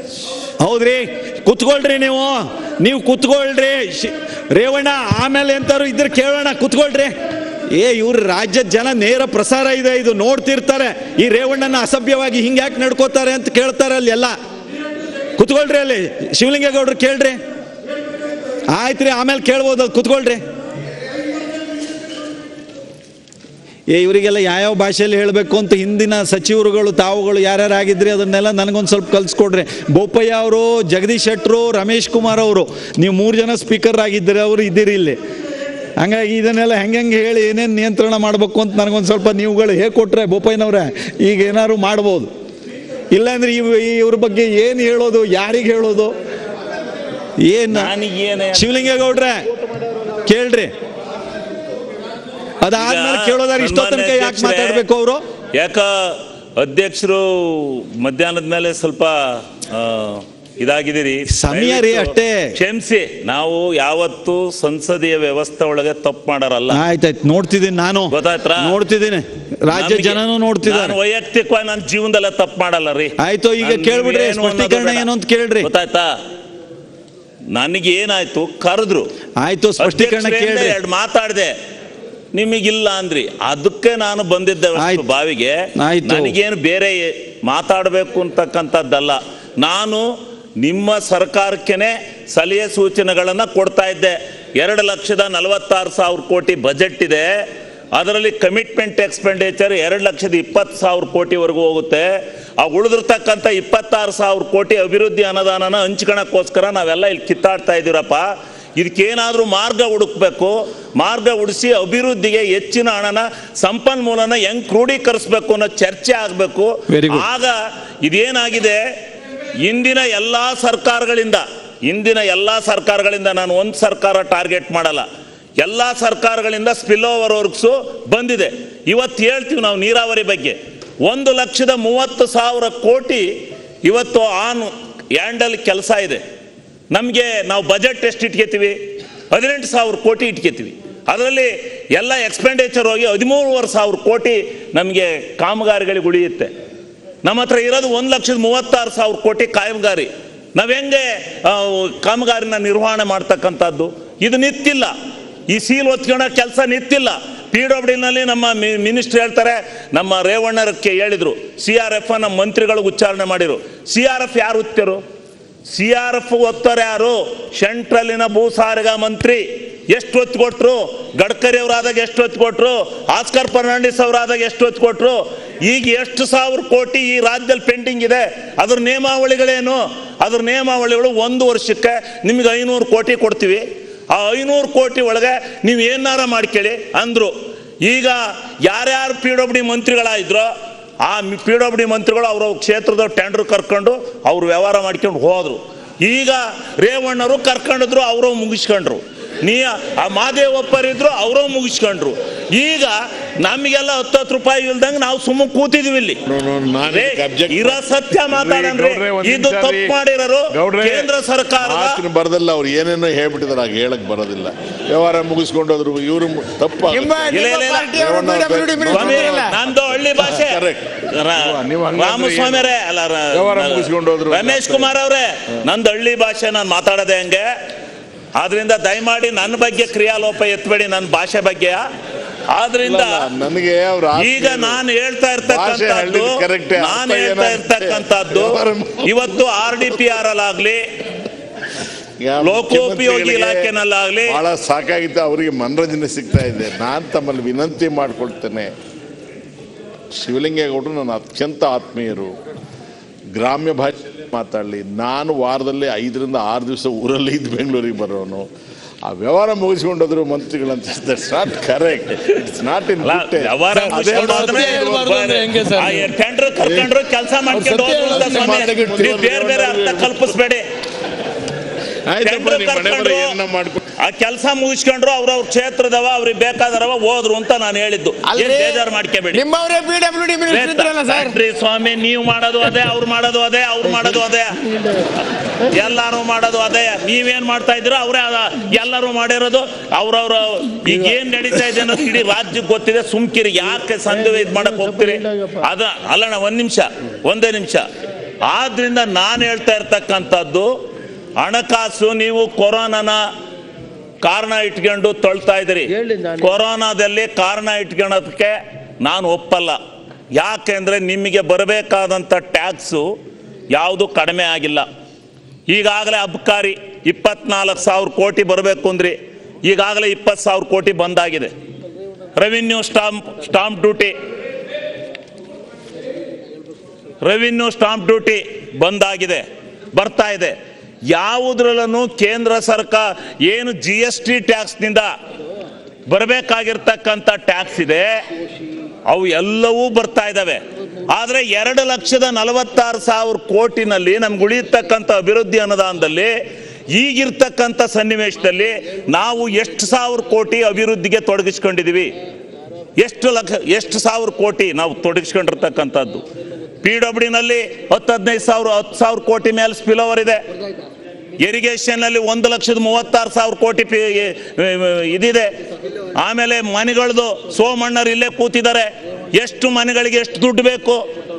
ಹೌದ್ರಿ ಕುತ್ಕೊಳ್ರಿ ನೀವು ನೀವು ಕುತ್ಕೊಳ್ರಿ ಶಿ- ರೇವಣ್ಣ ಆಮೇಲೆ ಎಂತಾರು ಇದ್ರೆ ಕೇಳೋಣ ಕುತ್ಕೊಳ್ರಿ ಏ ಇವ್ರ ರಾಜ್ಯದ ಜನ ನೇರ ಪ್ರಸಾರ ಇದೆ ಇದು ನೋಡ್ತಿರ್ತಾರೆ ಈ ರೇವಣ್ಣನ ಅಸಭ್ಯವಾಗಿ ಹಿಂಗ್ಯಾಕೆ ನಡ್ಕೋತಾರೆ ಅಂತ ಕೇಳ್ತಾರೆ ಅಲ್ಲಿ ಎಲ್ಲ ಕುತ್ಕೊಳ್ರಿ ಅಲ್ಲಿ ಶಿವಲಿಂಗೇಗೌಡ್ರು ಕೇಳ್ರಿ ಆಯ್ತ್ರಿ ಆಮೇಲೆ ಕೇಳ್ಬೋದು ಅದು ಕುತ್ಕೊಳ್ರಿ ಏ ಇವರಿಗೆಲ್ಲ ಯಾವ್ಯಾವ ಭಾಷೆಯಲ್ಲಿ ಹೇಳಬೇಕು ಅಂತ ಹಿಂದಿನ ಸಚಿವರುಗಳು ತಾವುಗಳು ಯಾರ್ಯಾರು ಆಗಿದ್ರಿ ಅದನ್ನೆಲ್ಲ ನನಗೊಂದು ಸ್ವಲ್ಪ ಕಲಿಸ್ಕೊಡ್ರಿ ಬೋಪಯ್ಯ ಅವರು ಜಗದೀಶ್ ಶೆಟ್ರು ರಮೇಶ್ ಕುಮಾರ್ ಅವರು ನೀವು ಮೂರು ಜನ ಸ್ಪೀಕರ್ ಆಗಿದ್ದೀರಿ ಅವರು ಇದ್ದೀರಿ ಇಲ್ಲಿ ಹಂಗಾಗಿ ಇದನ್ನೆಲ್ಲ ಹೆಂಗೆ ಹೆಂಗೆ ಹೇಳಿ ಏನೇನು ನಿಯಂತ್ರಣ ಮಾಡಬೇಕು ಅಂತ ನನಗೊಂದು ಸ್ವಲ್ಪ ನೀವುಗಳು ಹೇಗೆ ಕೊಟ್ರೆ ಬೋಪಯ್ಯನವ್ರೆ ಈಗ ಏನಾದ್ರು ಮಾಡ್ಬೋದು ಇಲ್ಲಾಂದ್ರೆ ಇವ್ ಇವ್ರ ಬಗ್ಗೆ ಏನು ಹೇಳೋದು ಯಾರಿಗೆ ಹೇಳೋದು ಏನು ನನಗೇನೆ ಶಿವಲಿಂಗೇಗೌಡ್ರೆ ಕೇಳ್ರಿ ಅದಾದ್ಮೇಲೆ ಕೇಳೋದಾರ ಇಷ್ಟೋ ತನಕ ಯಾಕೆ ಮಾತಾಡ್ಬೇಕು ಅವರು ಯಾಕ ಅಧ್ಯಕ್ಷರು ಮಧ್ಯಾಹ್ನದ ಮೇಲೆ ಸ್ವಲ್ಪ ಆ, ಇದಾಗಿದ್ದೀರಿ ಸಮಯ ರೀ ದಯವಿಟ್ಟು ಅಷ್ಟೇ. ಕ್ಷಮಿಸಿ ನಾವು ಯಾವತ್ತು ಸಂಸದೀಯ ವ್ಯವಸ್ಥೆ ಒಳಗೆ ತಪ್ಪು ಮಾಡಾರಲ್ಲ ಆಯ್ತಾಯ್ತು ನೋಡ್ತಿದ್ದೀನಿ ನಾನು ಗೊತ್ತಾಯ್ತಾ? ನೋಡ್ತಿದ್ದೀನಿ ರಾಜ್ಯ ನಮ್ಗೆ- ಜನನೂ ನೋಡ್ತಿದ್ದಾರೆ ನಾನು ವೈಯಕ್ತಿಕವಾಗಿ ನನ್ನ ಜೀವನದಲ್ಲ ತಪ್ಪು ಮಾಡಲ್ಲ ರೀ ಆಯ್ತು ಈಗ ನನ್ಗೆ ಕೇಳ್ಬಿಡ್ರಿ ಏನು ಸ್ಪಷ್ಟೀಕರಣ ಅನ್ನೋದು ಬೇಡ. ಏನು ಅಂತ ಕೇಳ್ರಿ ಗೊತ್ತಾಯ್ತಾ ನನಗೆ ಏನಾಯ್ತು ಕರೆದ್ರು ಆಯ್ತು ಸ್ಪಷ್ಟೀಕರಣ ಕೇಳ್ರಿ ಎರಡು ಮಾತಾಡಿದೆ ನಿಮಗಿಲ್ಲ ಅಂದ್ರಿ ಅದಕ್ಕೆ ನಾನು ಬಂದಿದ್ದೆ ಹೊರ್ತು ಆಯ್ತು. ಬಾವಿಗೆ ಆಯ್ತು. ನನಗೇನು ಬೇರೆ ಮಾತಾಡಬೇಕು ಅಂತಕ್ಕಂಥದ್ದಲ್ಲ ನಾನು ನಿಮ್ಮ ಸರ್ಕಾರಕ್ಕೇನೆ ಸಲಹೆ ಸೂಚನೆಗಳನ್ನು ಕೊಡ್ತಾ ಇದ್ದೆ ಎರಡು ಲಕ್ಷದ ನಲವತ್ತಾರು ಸಾವಿರ ಕೋಟಿ ಬಜೆಟ್ ಇದೆ ಅದರಲ್ಲಿ ಕಮಿಟ್ಮೆಂಟ್ ಎಕ್ಸ್ಪೆಂಡಿಚರ್ ಎರಡು ಲಕ್ಷದ ಇಪ್ಪತ್ತು ಸಾವಿರ ಕೋಟಿವರೆಗೂ ಹೋಗುತ್ತೆ ಆ ಉಳಿದಿರ್ತಕ್ಕಂಥ ಇಪ್ಪತ್ತಾರು ಸಾವಿರ ಕೋಟಿ ಅಭಿವೃದ್ಧಿ ಅನುದಾನನ ಹಂಚ್ಕೊಳಕ್ಕೋಸ್ಕರ ನಾವೆಲ್ಲ ಇಲ್ಲಿ ಕಿತ್ತಾಡ್ತಾ ಇದ್ದೀರಪ್ಪ ಇದಕ್ಕೇನಾದ್ರೂ ಮಾರ್ಗ ಹುಡುಕ್ಬೇಕು ಮಾರ್ಗ ಹುಡಿಸಿ ಅಭಿವೃದ್ಧಿಗೆ ಹೆಚ್ಚಿನ ಹಣನ ಸಂಪನ್ಮೂಲನ ಹೆಂಗ್ ಕ್ರೋಢೀಕರಿಸ್ಬೇಕು ಅನ್ನೋ ಚರ್ಚೆ ಆಗಬೇಕು Very good. ಆಗ ಇದೇನಾಗಿದೆ ಇಂದಿನ ಎಲ್ಲಾ ಸರ್ಕಾರಗಳಿಂದ ಇಂದಿನ ಎಲ್ಲಾ ಸರ್ಕಾರಗಳಿಂದ ನಾನು ಒಂದು ಸರ್ಕಾರ ಟಾರ್ಗೆಟ್ ಮಾಡಲ್ಲ ಎಲ್ಲಾ ಸರ್ಕಾರಗಳಿಂದ ಸ್ಪಿಲ್ ಓವರ್ ವರ್ಕ್ಸು ಬಂದಿದೆ ಇವತ್ತು ಹೇಳ್ತೀವಿ ನಾವು ನೀರಾವರಿ ಬಗ್ಗೆ ಒಂದು ಲಕ್ಷದ ಮೂವತ್ತು ಸಾವಿರ ಕೋಟಿ ಇವತ್ತು ಆನ್ ಹ್ಯಾಂಡಲ್ ಕೆಲಸ ಇದೆ ನಮಗೆ ನಾವು ಬಜೆಟ್ ಎಷ್ಟು ಇಟ್ಕೋತೀವಿ ಹದಿನೆಂಟು ಸಾವಿರ ಕೋಟಿ ಇಟ್ಕೋತೀವಿ ಅದರಲ್ಲಿ ಎಲ್ಲ ಎಕ್ಸ್ಪೆಂಡಿಚರ್ ಹೋಗಿ ಹದಿಮೂರುವರೆ ಸಾವಿರ ಕೋಟಿ ನಮಗೆ ಕಾಮಗಾರಿಗಳಿಗೆ ಉಳಿಯುತ್ತೆ ನಮ್ಮ ಹತ್ರ ಇರೋದು ಒಂದು ಲಕ್ಷದ ಮೂವತ್ತಾರು ಸಾವಿರ ಕೋಟಿ ಕಾಮಗಾರಿ ನಾವು ಹೆಂಗೆ ಆ, ಕಾಮಗಾರಿನ ನಿರ್ವಹಣೆ ಮಾಡ್ತಕ್ಕಂಥದ್ದು ಇದು ನಿಂತಿಲ್ಲ ಈ ಸೀಲ್ ಒತ್ಕೊಳ್ಳೋ ಕೆಲಸ ನಿಂತಿಲ್ಲ ಪಿ ಡಬ್ಲ್ಯೂ ನಲ್ಲಿ ನಮ್ಮ ಮಿನಿಸ್ಟರ್ ಹೇಳ್ತಾರೆ ನಮ್ಮ ರೇವಣ್ಣರಕ್ಕೆ ಹೇಳಿದ್ರು ಸಿ ಆರ್ ಎಫ್ ನಮ್ಮ ಮಂತ್ರಿಗಳಿಗೆ ಉಚ್ಚಾರಣೆ ಮಾಡಿರು ಸಿ ಆರ್ ಎಫ್ ಯಾರು ಉತ್ತರು ಸಿ ಆರ್ ಎಫ್ ಒತ್ತಾರೆ ಯಾರು ಸೆಂಟ್ರಲ್ಲಿನ ಭೂ ಸಾರಿಗೆ ಮಂತ್ರಿ ಎಷ್ಟು ಒತ್ತು ಕೊಟ್ರು ಗಡ್ಕರಿ ಅವರಾದಾಗ ಎಷ್ಟು ಒತ್ತು ಕೊಟ್ರು ಆಸ್ಕರ್ ಫರ್ನಾಂಡಿಸ್ ಅವರಾದಾಗ ಎಷ್ಟು ಒತ್ತು ಕೊಟ್ರು ಈಗ ಎಷ್ಟು ಸಾವಿರ ಕೋಟಿ ಈ ರಾಜ್ಯದಲ್ಲಿ ಪೆಂಡಿಂಗ್ ಇದೆ ಅದ್ರ ನಿಯಮಾವಳಿಗಳೇನು ಅದ್ರ ನಿಯಮಾವಳಿಗಳು ಒಂದು ವರ್ಷಕ್ಕೆ ನಿಮಗೆ ಐನೂರು ಕೋಟಿ ಕೊಡ್ತೀವಿ ಆ ಐನೂರು ಕೋಟಿ ಒಳಗೆ ನೀವು ಏನಾರ ಮಾಡ್ಕೊಳ್ಳಿ ಅಂದ್ರು ಈಗ ಯಾರ್ಯಾರು ಪಿ ಡಬ್ಲ್ಯೂ ಡಿ ಮಂತ್ರಿಗಳಾಯಿದ್ರೋ ಆ ಪಿ ಡಬ್ಲ್ಯೂ ಡಿ ಮಂತ್ರಿಗಳು ಅವ್ರ ಕ್ಷೇತ್ರದ ಟೆಂಡರ್ ಕರ್ಕೊಂಡು ಅವ್ರು ವ್ಯವಹಾರ ಮಾಡ್ಕೊಂಡು ಹೋದ್ರು ಈಗ ರೇವಣ್ಣರು ಕರ್ಕೊಂಡಿದ್ರು ಅವರು ಮುಗಿಸ್ಕೊಂಡ್ರು ನೀ ಆ ಮಾದೇವಪ್ಪರಿದ್ರು ಅವರು ಮುಗಿಸ್ಕೊಂಡ್ರು ಈಗ ನಮಗೆಲ್ಲ ಹತ್ತು ಹತ್ತು ರೂಪಾಯಿ ಇಲ್ದಂಗೆ ನಾವು ಸುಮ್ಮನೆ ಕೂತಿದ್ವಿ ಇಲ್ಲಿ No, no, ನಾನು ರೇ, ಇದಕ್ಕೆ object ಇರೋ ಸತ್ಯ ಮಾತಾಡನ್ರಿ ಗೌಡ್ರೆ, ಒಂದ್ ಇದು ನಿಮಿಷ ತಪ್ಪು ರೀ. ಮಾಡಿರೋರು ಗೌಡ್ರೆ, ಕೇಂದ್ರ ಸರ್ಕಾರದ ಮಾತಿನ ಬರದಲ್ಲ ಅವ್ರು ಏನೇನೋ ಹೇಳ್ಬಿಟ್ಟಿದಾರೆ ಆಗ ಹೇಳಕ್ ಬರೋದಿಲ್ಲ ವ್ಯವಹಾರ ಮುಗಿಸ್ಕೊಂಡೋದ್ರು ಇವರು ತಪ್ಪ ನಿಮ್ಮ ಇಲ್ಲ, ಇಲ್ಲ, ಇಲ್ಲ. ಪಾರ್ಟಿಯವರು ರೇವಣ್ಣ PWD ಅವ್ರು ಸ್ವಾಮಿ ಇಲ್ಲ. ನಂದು ಹಳ್ಳಿ ಭಾಷೆ Correct. ರ- ನೀವು ಹಂಗಂದ್ರೆ ರಾಮಸ್ವಾಮಿರೇ ಅಲ್ಲ ರ- ವ್ಯವಹಾರ ಮುಗಿಸ್ಕೊಂಡು ಹೋದ್ರು. ರಮೇಶ್ ಕುಮಾರ್ ಅವರೇ ನಂದು ಹಳ್ಳಿ ಭಾಷೆ ನಾನು ಮಾತಾಡೋದೆ ಹಂಗೆ ಆದ್ರಿಂದ ದಯಮಾಡಿ ನನ್ನ ಬಗ್ಗೆ ಕ್ರಿಯಾಲೋಪ ಎತ್ತಬೇಡಿ ನನ್ನ ಭಾಷೆ ಬಗ್ಗೆ ಆದ್ರಿಂದ ನನಗೆ ಅವ್ರ ಈಗ ನಾನು ಹೇಳ್ತಾ ಇರ್ತಕ್ಕಂಥದ್ದು ಹೇಳಿದ್ದು correct. ನಾನು ಅರ್ಥ ಹೇಳ್ತಾ ಏನಾಗುತ್ತೆ? ಇರ್ತಕ್ಕಂಥದ್ದು ವ್ಯವಹಾರ ಮುಗಿಸ್ಕೊಂಡು ಇವತ್ತು ಆರ್ ಡಿ ಪಿ ಆರ್ ಅಲ್ಲಾಗ್ಲಿ ಲೋಕೋಪಯೋಗಿ ಇಲಾಖೆನಲ್ಲಾಗ್ಲಿ ಬಹಳ ಸಾಕಾಗಿತ್ತು ಅವರಿಗೆ ಮನರಂಜನೆ ಸಿಗ್ತಾ ಇದೆ ನಾನು ತಮ್ಮಲ್ಲಿ ವಿನಂತಿ ಮಾಡಿಕೊಳ್ತೇನೆ ಶಿವಲಿಂಗೇಗೌಡರು ನನ್ನ ಅತ್ಯಂತ ಆತ್ಮೀಯರು ಗ್ರಾಮ್ಯ ಭಾಷೆಯಲ್ಲಿ ಮಾತಾಡಲಿ ನಾನು ವಾರದಲ್ಲಿ ಐದರಿಂದ ಆರು ದಿವಸ ಊರಲ್ಲಿ ಇದ್ದು ಬೆಂಗಳೂರಿಗೆ ಬರೋನು ಆ ವ್ಯವಹಾರ ಮುಗಿಸ್ಕೊಂಡೋದ್ರು ಮಂತ್ರಿಗಳಂತ that's not correct it's not in ಅಲ್ಲ, ವ್ಯವಹಾರ ಮುಗಿಸ್ಕೊಂಡು ಹೋದ್ರೆ ಹೇಳ್ಬಾರ್ದು ಅಂದ್ರೆ ಹೆಂಗೆ ಸರ್ ಆ ಟೆಂಡರ್ ಕರ್ಕೊಂಡ್ರು ಕೆಲಸ ಮಾಡ್ಕೊಂಡು ಸತ್ಯ ಹೋದ್ರು ಅಂತ ಹೇಳೋದು ಸ್ವಾಮಿ. ಮಾತಿಗೆ ನೀವು ಬೇರೆ ಬೇರೆ ಅರ್ಥ ಕಲ್ಪಿಸ್ಬೇಡಿ ಆಯ್ತಪ್ಪ ಟೆಂಡರ್ ನಿಮ್ಮ ಮನೆ ಬರೋ ಕರ್ಕೊಂಡು ಏನನ್ನ ಮಾಡ್ಕೊಂಡು ಆ ಕೆಲಸ ಮುಗಿಸ್ಕೊಂಡ್ರು ಅವ್ರವ್ರ ಕ್ಷೇತ್ರದವ ಅವ್ರಿಗೆ ಬೇಕಾದರವ ಹೋದ್ರು ಅಂತ ನಾನು ಹೇಳಿದ್ದು ಏನ್ ಬೇಜಾರು ಮಾಡ್ಕೋಬೇಡಿ ನಿಮ್ಮವರೇ ಪಿ ಡಬ್ಲ್ಯೂ ಡಿ ಮಿನಿಸ್ಟರ್ ಇದ್ರಲ್ಲ ಸರ್ ಬೇಡ್ರಿ ಸ್ವಾಮಿ ನೀವು ಮಾಡೋದು ಅದೇ ಅವ್ರು ಮಾಡೋದು ಅದೇ ಅವ್ರು ಮಾಡೋದು ಅದೇ ಎಲ್ಲಾರು ಮಾಡೋದು ಅದೇ ನೀವೇನ್ ಮಾಡ್ತಾ ಇದ್ದೀರೋ ಅವರೇ ಎಲ್ಲರೂ ಮಾಡಿರೋದು ಅವ್ರವ್ರ ಈಗ ಏನ್ ನಡೀತಾ ಇದೆ ಅನ್ನೋದು ಇಡೀ ರಾಜ್ಯಕ್ಕೆ ಗೊತ್ತಿದೆ ಸುಮ್ಕಿರಿ ಯಾಕೆ ಸಂದೇಹ ಇದ್ ಮಾಡಕ್ ಹೋಗ್ತೀರಿ ಅದ ಅಲ್ಲಣ್ಣ ಒಂದ್ ನಿಮಿಷ ಒಂದೇ ನಿಮಿಷ ಆದ್ರಿಂದ ನಾನು ಹೇಳ್ತಾ ಇರ್ತಕ್ಕಂಥದ್ದು ಹಣಕಾಸು ನೀವು ಕೊರೋನಾನ ಕಾರಣ ಇಟ್ಕೊಂಡು ತೊಳ್ತಾ ಇದ್ದೀರಿ ಕೊರೋನಾದಲ್ಲಿ ಕಾರಣ ಇಟ್ಕೊಳ್ಳೋದಕ್ಕೆ ನಾನು ಒಪ್ಪಲ್ಲ ಯಾಕೆಂದ್ರೆ ನಿಮಗೆ ಬರಬೇಕಾದಂಥ ಟ್ಯಾಕ್ಸು ಯಾವುದು ಕಡಿಮೆ ಆಗಿಲ್ಲ ಈಗಾಗಲೇ ಅಬ್ಕಾರಿ ಇಪ್ಪತ್ನಾಲ್ಕು ಸಾವಿರ ಕೋಟಿ ಬರಬೇಕು ಅಂದ್ರಿ ಈಗಾಗಲೇ ಇಪ್ಪತ್ತು ಸಾವಿರ ಕೋಟಿ ಬಂದಾಗಿದೆ revenue stamp stamp duty revenue stamp duty ಬಂದಾಗಿದೆ ಬರ್ತಾ ಇದೆ ಯಾವುದ್ರಲ್ಲೂ ಕೇಂದ್ರ ಸರ್ಕಾರ ಏನು ಜಿ ಎಸ್ ಟಿ ಟ್ಯಾಕ್ಸ್ನಿಂದ ಬರಬೇಕಾಗಿರ್ತಕ್ಕಂಥ ಟ್ಯಾಕ್ಸ್ ಇದೆ ಅವು ಎಲ್ಲವೂ ಬರ್ತಾ ಇದ್ದಾವೆ ಆದರೆ ಎರಡು ಲಕ್ಷದ ನಲವತ್ತಾರು ಸಾವಿರ ಕೋಟಿನಲ್ಲಿ ನಮ್ಗೆ ಉಳಿಯತಕ್ಕಂಥ ಅಭಿವೃದ್ಧಿ ಅನುದಾನದಲ್ಲಿ ಈಗಿರ್ತಕ್ಕಂಥ ಸನ್ನಿವೇಶದಲ್ಲಿ ನಾವು ಎಷ್ಟು ಸಾವಿರ ಕೋಟಿ ಅಭಿವೃದ್ಧಿಗೆ ತೊಡಗಿಸ್ಕೊಂಡಿದ್ದೀವಿ ಎಷ್ಟು ಲಕ್ಷ ಎಷ್ಟು ಸಾವಿರ ಕೋಟಿ ನಾವು ತೊಡಗಿಸ್ಕೊಂಡಿರ್ತಕ್ಕಂಥದ್ದು ಪಿ ಡಬ್ಲ್ಯೂನಲ್ಲಿ ಹತ್ತು ಹದಿನೈದು ಸಾವಿರ ಹತ್ತು ಸಾವಿರ ಕೋಟಿ ಮೇಲೆ ಸ್ಪಿಲ್ ಓವರ್ ಇದೆ ಇರಿಗೇಷನ್ ಅಲ್ಲಿ ಒಂದು ಲಕ್ಷದ ಮೂವತ್ತಾರು ಸಾವಿರ ಕೋಟಿ ಪಿ ಇದಿದೆ ಆಮೇಲೆ ಮನೆಗಳದು ಸೋಮಣ್ಣರು ಇಲ್ಲೇ ಕೂತಿದ್ದಾರೆ ಎಷ್ಟು ಮನೆಗಳಿಗೆ ಎಷ್ಟು ದುಡ್ಡು ಬೇಕು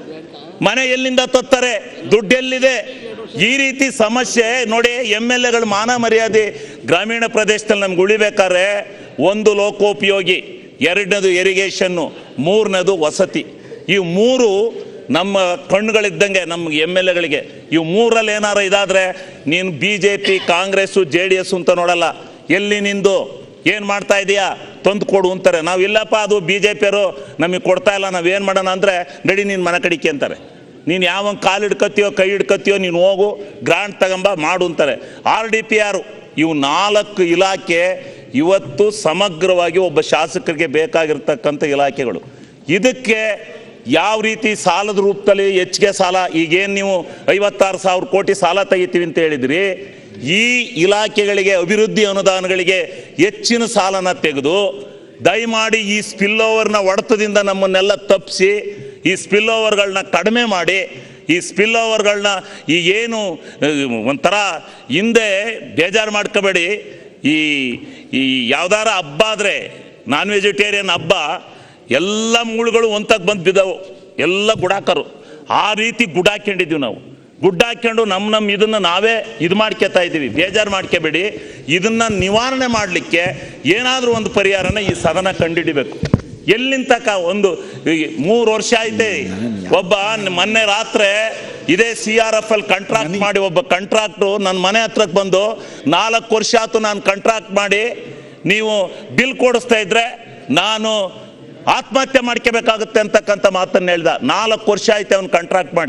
ಮನೆ ಎಲ್ಲಿಂದ ತತ್ತಾರೆ ದುಡ್ಡು ಎಲ್ಲಿದೆ ಈ ರೀತಿ ಸಮಸ್ಯೆ ನೋಡಿ ಎಮ್ ಎಲ್ ಎಗಳು ಮಾನ ಮರ್ಯಾದೆ ಗ್ರಾಮೀಣ ಪ್ರದೇಶದಲ್ಲಿ ನಮ್ಗೆ ಉಳಿಬೇಕಾದ್ರೆ ಒಂದು ಲೋಕೋಪಯೋಗಿ ಎರಡನೇದು ಇರಿಗೇಷನ್ನು ಮೂರನೇದು ವಸತಿ ಈ ಮೂರು ನಮ್ಮ ಕಣ್ಣುಗಳಿದ್ದಂಗೆ ನಮ್ಮ ಎಮ್ ಎಲ್ ಎಗಳಿಗೆ ಇವು ಮೂರಲ್ಲಿ ಏನಾರ ಇದಾದ್ರೆ ನೀನು B J P Congress J D S ಅಂತ ನೋಡಲ್ಲ ಎಲ್ಲಿ ನಿಂದು ಏನು ಮಾಡ್ತಾ ಇದೀಯಾ ತಂದು ಕೊಡು ಅಂತಾರೆ ನಾವು ಇಲ್ಲಪ್ಪ ಅದು ಬಿ ಜೆ ಪಿಯವರು ನಮಗೆ ಕೊಡ್ತಾ ಇಲ್ಲ ನಾವು ಏನು ಮಾಡೋಣ ಅಂದರೆ ನಡಿ ನೀನು ಮನೆ ಕಡಿಕೆ ಅಂತಾರೆ ನೀನು ಯಾವ ಕಾಲು ಹಿಡ್ಕತ್ತೀಯೋ ಕೈ ಹಿಡ್ಕತ್ತೀಯೋ ನೀನು ಹೋಗು ಗ್ರಾಂಟ್ ತಗೊಂಬ ಮಾಡು ಅಂತಾರೆ ಆರ್ ಡಿ ಪಿ ಆರು ಇವು ನಾಲ್ಕು ಇಲಾಖೆ ಇವತ್ತು ಸಮಗ್ರವಾಗಿ ಒಬ್ಬ ಶಾಸಕರಿಗೆ ಬೇಕಾಗಿರ್ತಕ್ಕಂಥ ಇಲಾಖೆಗಳು ಇದಕ್ಕೆ ಯಾವ ರೀತಿ ಸಾಲದ ರೂಪದಲ್ಲಿ ಹೆಚ್ಚಿಗೆ ಸಾಲ ಈಗೇನು ನೀವು ಐವತ್ತಾರು ಸಾವಿರ ಕೋಟಿ ಸಾಲ ತೆಗಿತೀವಿ ಅಂತ ಹೇಳಿದ್ರಿ ಈ ಇಲಾಖೆಗಳಿಗೆ ಅಭಿವೃದ್ಧಿ ಅನುದಾನಗಳಿಗೆ ಹೆಚ್ಚಿನ ಸಾಲನ ತೆಗೆದು ದಯಮಾಡಿ ಈ ಸ್ಪಿಲ್ ಓವರ್ನ ಹೊಡೆತದಿಂದ ನಮ್ಮನ್ನೆಲ್ಲ ತಪ್ಪಿಸಿ ಈ ಸ್ಪಿಲ್ ಓವರ್ಗಳನ್ನ ಕಡಿಮೆ ಮಾಡಿ ಈ ಸ್ಪಿಲ್ ಓವರ್ಗಳನ್ನ ಈ ಏನು ಅಹ್, ಒಂಥರ ಹಿಂದೆ ಬೇಜಾರು ಮಾಡ್ಕೋಬೇಡಿ ಈ ಈ ಯಾವ್ದಾರ ಹಬ್ಬ ಆದರೆ ನಾನ್ ವೆಜಿಟೇರಿಯನ್ ಹಬ್ಬ ಎಲ್ಲ ಮೂಳುಗಳು ಒಂತಾಗ ಬಂದು ಬಿದ್ದವು ಎಲ್ಲ ಗುಡಾಕರು ಆ ರೀತಿ ಗುಡಾಕೊಂಡಿದ್ದೀವಿ ನಾವು ಗುಡ್ಡಾಕೊಂಡು ನಮ್ಮ ನಮ್ಮ ಇದನ್ನು ನಾವೇ ಇದು ಮಾಡ್ಕೊತಾ ಇದ್ದೀವಿ ಬೇಜಾರು ಮಾಡ್ಕೋಬೇಡಿ ಇದನ್ನ ನಿವಾರಣೆ ಮಾಡಲಿಕ್ಕೆ ಏನಾದರೂ ಒಂದು ಪರಿಹಾರನ ಈ ಸದನ ಕಂಡುಹಿಡಿಬೇಕು ಎಲ್ಲಿಂದ ತಕ ಒಂದು ಈ ಮೂರು ವರ್ಷ ಐತೆ ಒಬ್ಬ ಮೊನ್ನೆ ರಾತ್ರಿ ಇದೇ ಸಿ ಆರ್ ಎಫ್ ಅಲ್ಲಿ ಕಾಂಟ್ರಾಕ್ಟ್ ಮಾಡಿ ಒಬ್ಬ ಕಾಂಟ್ರಾಕ್ಟ್ರು ನನ್ನ ಮನೆ ಹತ್ರಕ್ಕೆ ಬಂದು ನಾಲ್ಕು ವರ್ಷ ಆಯ್ತು ನಾನು ಕಾಂಟ್ರಾಕ್ಟ್ ಮಾಡಿ ನೀವು ಬಿಲ್ ಕೊಡಿಸ್ತಾ ಇದ್ರೆ ನಾನು ಆತ್ಮಹತ್ಯೆ ಮಾಡ್ಕೋಬೇಕಾಗುತ್ತೆ ಅಂತಕ್ಕಂಥ ಮಾತನ್ನು ಹೇಳ್ದ ನಾಲ್ಕು ವರ್ಷ ಆಯ್ತು ಅವ್ನು ಕಾಂಟ್ರಾಕ್ಟ್ ಮಾಡಿ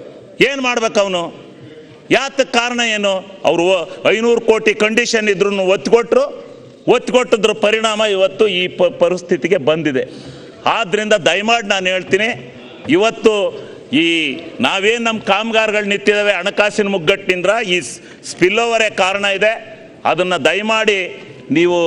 ಏನು ಮಾಡ್ಬೇಕು ಅವನು ಯಾತಕ್ಕೆ ಕಾರಣ ಏನು ಅವರು ಐನೂರು ಕೋಟಿ ಕಂಡೀಷನ್ ಇದ್ರು ಒತ್ಕೊಟ್ರು ಒತ್ಕೊಟ್ಟಿದ್ರ ಪರಿಣಾಮ ಇವತ್ತು ಈ ಪ ಪರಿಸ್ಥಿತಿಗೆ ಬಂದಿದೆ ಆದ್ದರಿಂದ ದಯಮಾಡಿ ನಾನು ಹೇಳ್ತೀನಿ ಇವತ್ತು ಈ ನಾವೇನು ನಮ್ಮ ಕಾಮಗಾರಿಗಳು ನಿಂತಿದ್ದಾವೆ ಹಣಕಾಸಿನ ಮುಗ್ಗಟ್ಟಿನಿಂದ ಈ ಸ್ಪಿಲ್ ಓವರೇ ಕಾರಣ ಇದೆ ಅದನ್ನು ದಯಮಾಡಿ ನೀವು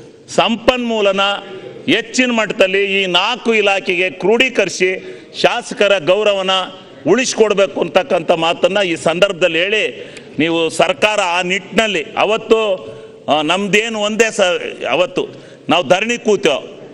ಸಂಪನ್ಮೂಲನ ಹೆಚ್ಚಿನ ಮಟ್ಟದಲ್ಲಿ ಈ ನಾಲ್ಕು ಇಲಾಖೆಗೆ ಕ್ರೋಢೀಕರಿಸಿ ಶಾಸಕರ ಗೌರವನ ಉಳಿಸ್ಕೊಡ್ಬೇಕು ಅಂತಕ್ಕಂಥ ಮಾತನ್ನ ಈ ಸಂದರ್ಭದಲ್ಲಿ ಹೇಳಿ ನೀವು ಸರ್ಕಾರ ಆ ನಿಟ್ಟಿನಲ್ಲಿ ಅವತ್ತು ಆ, ನಮ್ದೇನು ಒಂದೇ ಸ ಅವತ್ತು ನಾವು ಧರಣಿ ಕೂತೇವೆ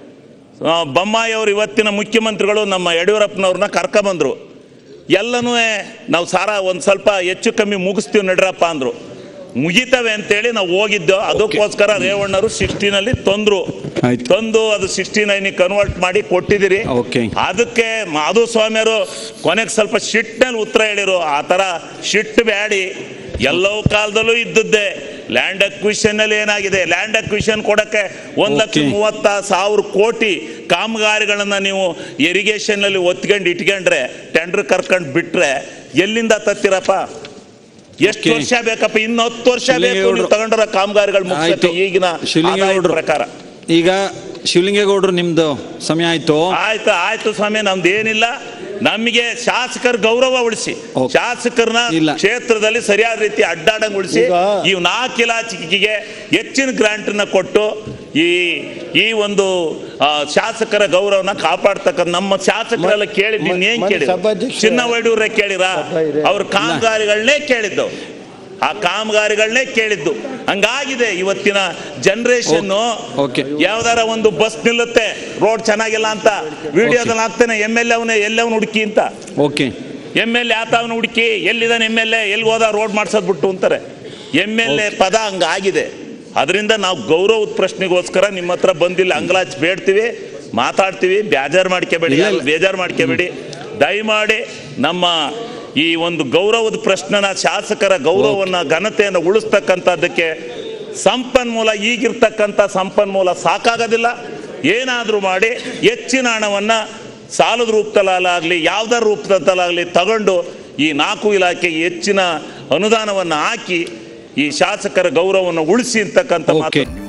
ಆ, ಬೊಮ್ಮಾಯಿ ಅವರು ಇವತ್ತಿನ ಮುಖ್ಯಮಂತ್ರಿಗಳು ನಮ್ಮ ಯಡಿಯೂರಪ್ಪನವ್ರನ್ನ ಕರ್ಕೊಂಬಂದ್ರು ಎಲ್ಲನೂ ನಾವು ಸಾರ ಒಂದು ಸ್ವಲ್ಪ ಹೆಚ್ಚು ಕಮ್ಮಿ ಮುಗಿಸ್ತೀವಿ ನಡ್ರಪ್ಪ ಅಂದ್ರು ಮುಗಿತವೆ ಅಂತೇಳಿ ನಾವು ಹೋಗಿದ್ದೋ ಅದಕ್ಕೋಸ್ಕರ ರೇವಣ್ಣರು ಸಿಕ್ಸ್ಟೀನಲ್ಲಿ ತಂದ್ರು ಆಯ್ತು. ತಂದು ಅದು ಸಿಕ್ಸ್ಟಿ ನೈನಿಗೆ ಕನ್ವರ್ಟ್ ಮಾಡಿ ಕೊಟ್ಟಿದ್ದೀರಿ ಓಕೆ. ಅದಕ್ಕೆ ಮಾಧುಸ್ವಾಮಿಯವರು ಕೊನೆಗೆ ಸ್ವಲ್ಪ ಶಿಟ್ನಲ್ಲಿ ಉತ್ತರ ಹೇಳಿರು ಆ ಥರ ಶಿಟ್ ಬ್ಯಾಡಿ ಎಲ್ಲವೂ ಕಾಲದಲ್ಲೂ ಇದ್ದದ್ದೇ ಲ್ಯಾಂಡ್ ಅಕ್ವಿಷನ್ ಅಲ್ಲಿ ಏನಾಗಿದೆ ಲ್ಯಾಂಡ್ ಅಕ್ವಿಷನ್ ಕೊಡಕ್ಕೆ ಒಂದ್ ಲಕ್ಷ ಓಕೆ. ಮೂವತ್ತ ಸಾವಿರ ಕೋಟಿ ಕಾಮಗಾರಿಗಳನ್ನ ನೀವು ಇರಿಗೇಷನ್ ಅಲ್ಲಿ ಒತ್ಕೊಂಡು ಇಟ್ಕೊಂಡ್ರೆ ಟೆಂಡರ್ ಕರ್ಕೊಂಡು ಬಿಟ್ರೆ ಎಲ್ಲಿಂದ ತತ್ತಿರಪ್ಪ ಎಷ್ಟು ಓಕೆ. ವರ್ಷ ಬೇಕಪ್ಪ ಇನ್ನು ಹತ್ತು ವರ್ಷ ಬೇಕು ನೀವು ಶಿವಲಿಂಗೇಗೌಡ್ರು. ತಗೊಂಡಿರೋ ಕಾಮಗಾರಿಗಳು ಮುಗಿಸಕ್ಕೆ ಆಯ್ತು. ಈಗಿನ ಶಿವಲಿಂಗೇಗೌಡ್ರು. ಆದಾಯದ ಪ್ರಕಾರ ಈಗ ಶಿವಲಿಂಗೇಗೌಡರು ನಿಮ್ದು ಸಮಯ ಆಯ್ತು ಆಯ್ತು ಆಯ್ತು ಸ್ವಾಮಿ ನಮ್ದು ಏನಿಲ್ಲ ನಮಗೆ ಶಾಸಕರ ಗೌರವ ಉಳಿಸಿ ಓಕೆ. ಶಾಸಕರನ್ನ ಇಲ್ಲ. ಕ್ಷೇತ್ರದಲ್ಲಿ ಸರಿಯಾದ ರೀತಿ ಅಡ್ಡಾಡಂಗ್ ಉಳಿಸಿ ಈ ನಾಲ್ಕು ಇಲಾಖೆಗೆ ಹೆಚ್ಚಿನ ಗ್ರಾಂಟ್ ನ ಕೊಟ್ಟು ಈ ಈ ಒಂದು ಆ, ಶಾಸಕರ ಗೌರವನ ಕಾಪಾಡ್ತಕ್ಕ ನಮ್ಮ ಶಾಸಕರೆಲ್ಲ ಕೇಳಿದ್ ನೀನ್ ಏನ್ ಮೊನ್ನೆ ಕೇಳಿದ್ರು ಸಭಾಧ್ಯಕ್ಷ- ಚಿನ್ನ ವೈಡೂರೇ ಕೇಳಿರ ಅವ್ರ ಕಾಮಗಾರಿಗಳನ್ನೇ ಕೇಳಿದ್ದು ಆ ಕಾಮಗಾರಿಗಳನ್ನೇ ಕೇಳಿದ್ದು ಹಂಗಾಗಿದೆ ಇವತ್ತಿನ ಜನರೇಷನ್ ಓಕೆ. ಯಾವ್ದಾರ ಒಂದು ಬಸ್ ನಿಲ್ಲುತ್ತೆ ರೋಡ್ ಚೆನ್ನಾಗಿಲ್ಲ ಅಂತ ವಿಡಿಯೋದಲ್ಲಿ ಹಾಕ್ತಾನೆ ಎಮ್ ಎಲ್ ಎವನೇ ಎಲ್ಲವನ್ನ ಹುಡುಕಿ ಅಂತ ಓಕೆ ಎಮ್ ಎಲ್ ಎ ಆತವನು ಹುಡುಕಿ ಎಲ್ಲಿದ್ದಾನೆ ಎಮ್ ಎಲ್ ಎ ಎಲ್ಲಿ ಹೋದ ರೋಡ್ ಮಾಡ್ಸೋದ್ ಬಿಟ್ಟು ಅಂತಾರೆ ಎಮ್ ಎಲ್ ಎ ಪದ ಹಂಗಾಗಿದೆ ಅದರಿಂದ ನಾವು ಗೌರವದ ಪ್ರಶ್ನೆಗೋಸ್ಕರ ನಿಮ್ಮ ಹತ್ರ ಬಂದಿಲ್ಲ ಅಂಗಲಾಚ್ ಬೇಡ್ತೀವಿ ಮಾತಾಡ್ತೀವಿ ಬೇಜಾರು ಮಾಡ್ಕೋಬೇಡಿ ಇಲ್ಲ, ಇಲ್ಲ. ಬೇಜಾರು ಮಾಡ್ಕೋಬೇಡಿ ದಯಮಾಡಿ ನಮ್ಮ ಈ ಒಂದು ಗೌರವದ ಪ್ರಶ್ನೆನ ಶಾಸಕರ ಗೌರವವನ್ನು ಘನತೆಯನ್ನು ಉಳಿಸ್ತಕ್ಕಂಥದ್ದಕ್ಕೆ ಸಂಪನ್ಮೂಲ ಈಗಿರ್ತಕ್ಕಂಥ ಸಂಪನ್ಮೂಲ ಸಾಕಾಗೋದಿಲ್ಲ ಏನಾದರೂ ಮಾಡಿ ಹೆಚ್ಚಿನ ಹಣವನ್ನು ಸಾಲದ ರೂಪದಲ್ಲಾಗಲಿ ಯಾವುದರ ರೂಪದಲ್ಲಾಗಲಿ ತಗೊಂಡು ಈ ನಾಲ್ಕು ಇಲಾಖೆಗೆ ಹೆಚ್ಚಿನ ಅನುದಾನವನ್ನು ಹಾಕಿ ಈ ಶಾಸಕರ ಗೌರವವನ್ನು ಉಳಿಸಿ ಅಂತಕ್ಕಂಥ ಮಾತು ಓಕೆ